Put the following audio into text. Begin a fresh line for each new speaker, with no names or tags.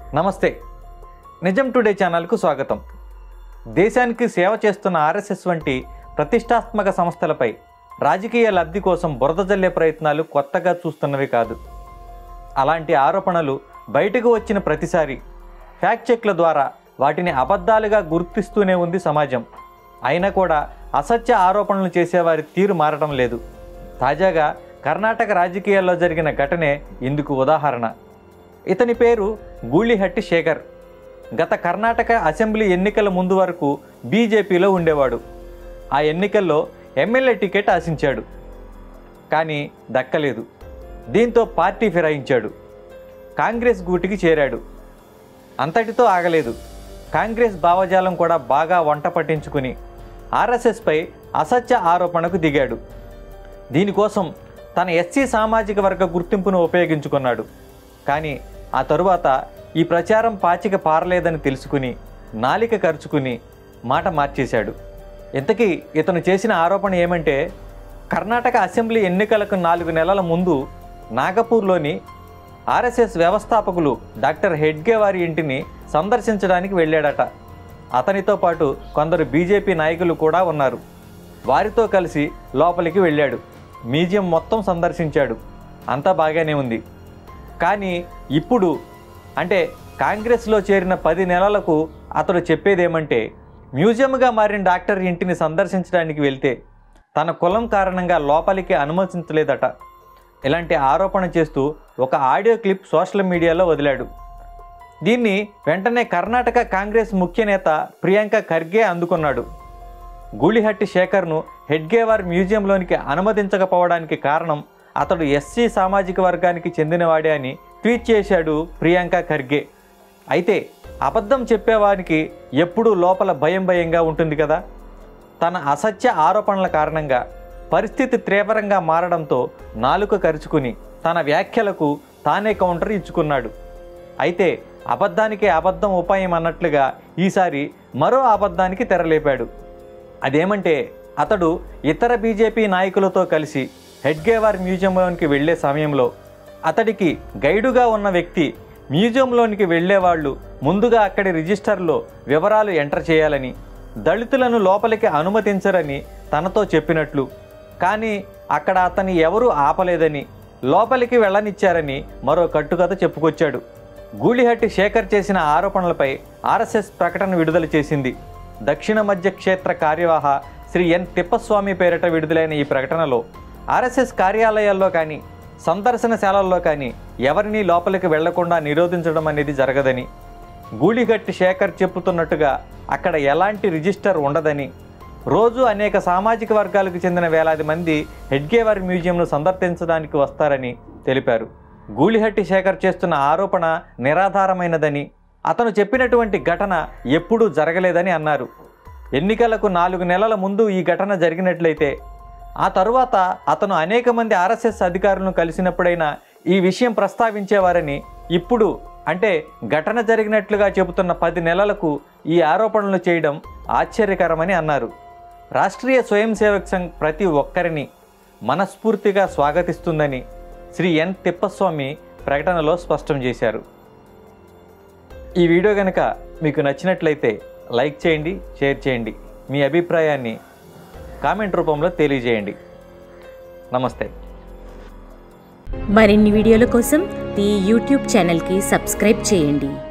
నమస్తే నిజం టుడే ఛానల్కు స్వాగతం దేశానికి సేవ చేస్తున్న ఆర్ఎస్ఎస్ వంటి ప్రతిష్టాత్మక సంస్థలపై రాజకీయ లబ్ధి కోసం బురద జల్లే ప్రయత్నాలు కొత్తగా చూస్తున్నవి కాదు అలాంటి ఆరోపణలు బయటకు వచ్చిన ప్రతిసారి ఫ్యాక్ట్ చెక్ల ద్వారా వాటిని అబద్ధాలుగా గుర్తిస్తూనే ఉంది సమాజం అయినా కూడా అసత్య ఆరోపణలు చేసేవారి తీరు మారడం లేదు తాజాగా కర్ణాటక రాజకీయాల్లో జరిగిన ఘటనే ఇందుకు ఉదాహరణ ఇతని పేరు గూళిహట్టి శేఖర్ గత కర్ణాటక అసెంబ్లీ ఎన్నికల ముందు వరకు బీజేపీలో ఉండేవాడు ఆ ఎన్నికల్లో ఎమ్మెల్యే టికెట్ ఆశించాడు కానీ దక్కలేదు దీంతో పార్టీ ఫిరాయించాడు కాంగ్రెస్ గూటికి చేరాడు అంతటితో ఆగలేదు కాంగ్రెస్ భావజాలం కూడా బాగా వంట పట్టించుకుని ఆర్ఎస్ఎస్పై అసత్య ఆరోపణకు దిగాడు దీనికోసం తన ఎస్సీ సామాజిక వర్గ గుర్తింపును ఉపయోగించుకున్నాడు కానీ ఆ తరువాత ఈ ప్రచారం పాచిక పారలేదని తెలుసుకుని నాలిక ఖర్చుకుని మాట మార్చేశాడు ఇంతకీ ఇతను చేసిన ఆరోపణ ఏమంటే కర్ణాటక అసెంబ్లీ ఎన్నికలకు నాలుగు నెలల ముందు నాగపూర్లోని ఆర్ఎస్ఎస్ వ్యవస్థాపకులు డాక్టర్ హెడ్గే వారి ఇంటిని సందర్శించడానికి వెళ్ళాడట అతనితో పాటు కొందరు బీజేపీ నాయకులు కూడా ఉన్నారు వారితో కలిసి లోపలికి వెళ్ళాడు మ్యూజియం మొత్తం సందర్శించాడు అంతా బాగానే ఉంది కానీ ఇప్పుడు అంటే కాంగ్రెస్లో చేరిన పది నెలలకు అతడు చెప్పేదేమంటే మ్యూజియంగా మారిన డాక్టర్ ఇంటిని సందర్శించడానికి వెళ్తే తన కులం కారణంగా లోపలికి అనుమతించలేదట ఇలాంటి ఆరోపణ చేస్తూ ఒక ఆడియో క్లిప్ సోషల్ మీడియాలో వదిలాడు దీన్ని వెంటనే కర్ణాటక కాంగ్రెస్ ముఖ్య నేత ప్రియాంక ఖర్గే అందుకున్నాడు గూళిహట్టి శేఖర్ను హెడ్గేవార్ మ్యూజియంలోనికి అనుమతించకపోవడానికి కారణం అతడు ఎస్సీ సామాజిక వర్గానికి చెందినవాడే అని ట్వీట్ చేశాడు ప్రియాంక ఖర్గే అయితే అబద్ధం చెప్పేవానికి ఎప్పుడూ లోపల భయం భయంగా ఉంటుంది కదా తన అసత్య ఆరోపణల కారణంగా పరిస్థితి తీవ్రంగా మారడంతో నాలుక కరుచుకుని తన వ్యాఖ్యలకు తానే కౌంటర్ ఇచ్చుకున్నాడు అయితే అబద్ధానికి అబద్ధం ఉపాయం అన్నట్లుగా ఈసారి మరో అబద్ధానికి తెరలేపాడు అదేమంటే అతడు ఇతర బీజేపీ నాయకులతో కలిసి హెడ్గేవార్ మ్యూజియంలోనికి వెళ్ళే సమయంలో అతడికి గైడుగా ఉన్న వ్యక్తి మ్యూజియంలోనికి వెళ్ళేవాళ్ళు ముందుగా అక్కడి రిజిస్టర్లో వివరాలు ఎంటర్ చేయాలని దళితులను లోపలికి అనుమతించరని తనతో చెప్పినట్లు కానీ అక్కడ అతని ఎవరూ ఆపలేదని లోపలికి వెళ్ళనిచ్చారని మరో కట్టుకథ చెప్పుకొచ్చాడు గూళిహట్టి శేఖర్ చేసిన ఆరోపణలపై ఆర్ఎస్ఎస్ ప్రకటన విడుదల చేసింది దక్షిణ మధ్య క్షేత్ర కార్యవాహ శ్రీ ఎన్ తిప్పస్వామి పేరిట విడుదలైన ఈ ప్రకటనలో ఆర్ఎస్ఎస్ కార్యాలయాల్లో కానీ సందర్శనశాలల్లో కానీ ఎవరినీ లోపలికి వెళ్లకుండా నిరోధించడం అనేది జరగదని గూళిగట్టి శేఖర్ చెప్పుతున్నట్టుగా అక్కడ ఎలాంటి రిజిస్టర్ ఉండదని రోజు అనేక సామాజిక వర్గాలకు చెందిన వేలాది మంది హెడ్గేవారి మ్యూజియంను సందర్శించడానికి వస్తారని తెలిపారు గూళిహట్టి శేఖర్ చేస్తున్న ఆరోపణ నిరాధారమైనదని అతను చెప్పినటువంటి ఘటన ఎప్పుడూ జరగలేదని అన్నారు ఎన్నికలకు నాలుగు నెలల ముందు ఈ ఘటన జరిగినట్లయితే ఆ తరువాత అతను అనేక మంది ఆర్ఎస్ఎస్ అధికారులను కలిసినప్పుడైనా ఈ విషయం ప్రస్తావించేవారని ఇప్పుడు అంటే ఘటన జరిగినట్లుగా చెబుతున్న పది నెలలకు ఈ ఆరోపణలు చేయడం ఆశ్చర్యకరమని అన్నారు రాష్ట్రీయ స్వయం సేవక్ సంఘ్ ప్రతి ఒక్కరిని మనస్ఫూర్తిగా స్వాగతిస్తుందని శ్రీ ఎన్ తిప్పస్వామి ప్రకటనలో స్పష్టం చేశారు ఈ వీడియో కనుక మీకు నచ్చినట్లయితే లైక్ చేయండి షేర్ చేయండి మీ అభిప్రాయాన్ని కామెంట్ రూపంలో తెలియజేయండి నమస్తే
మరిన్ని వీడియోల కోసం ఈ యూట్యూబ్ ఛానల్కి సబ్స్క్రైబ్ చేయండి